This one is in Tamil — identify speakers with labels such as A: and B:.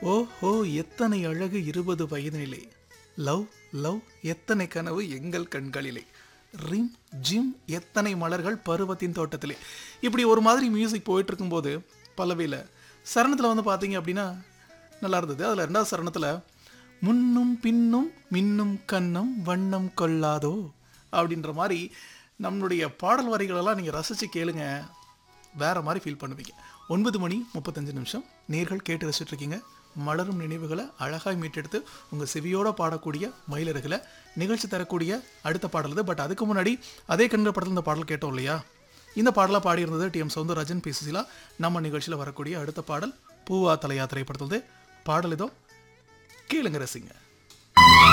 A: ஓஹோ எத்தனை அழகு இருபது வயதினிலே லவ் லவ் எத்தனை கனவு எங்கள் கண்களிலே ரிம் ஜிம் எத்தனை மலர்கள் பருவத்தின் தோட்டத்திலே இப்படி ஒரு மாதிரி மியூசிக் போயிட்டு இருக்கும்போது பல்லவியில் சரணத்தில் வந்து பார்த்தீங்க அப்படின்னா நல்லா இருந்தது அதில் ரெண்டாவது சரணத்தில் முன்னும் பின்னும் மின்னும் கன்னம் வண்ணம் கொள்ளாதோ அப்படின்ற மாதிரி நம்மளுடைய பாடல் வரிகளெல்லாம் நீங்கள் ரசித்து கேளுங்க வேற மாதிரி ஃபீல் பண்ணுவீங்க ஒன்பது மணி முப்பத்தஞ்சு நிமிஷம் நேர்கள் கேட்டு ரசிச்சுட்டு இருக்கீங்க மலரும் நினைவுகளை அழகாய் மீட்டெடுத்து உங்கள் செவியோட பாடக்கூடிய மயிலருகளை நிகழ்ச்சி தரக்கூடிய அடுத்த பாடல் இது பட் அதுக்கு முன்னாடி அதே கண்கள் படத்தில் இந்த பாடல் கேட்டோம் இல்லையா இந்த பாடலாக பாடியிருந்தது T M Soundararajan P Susheela நம்ம நிகழ்ச்சியில் வரக்கூடிய அடுத்த பாடல் பூவா தலையா திரைப்படத்தில் பாடல் இதோ கேளுங்க ரசிங்க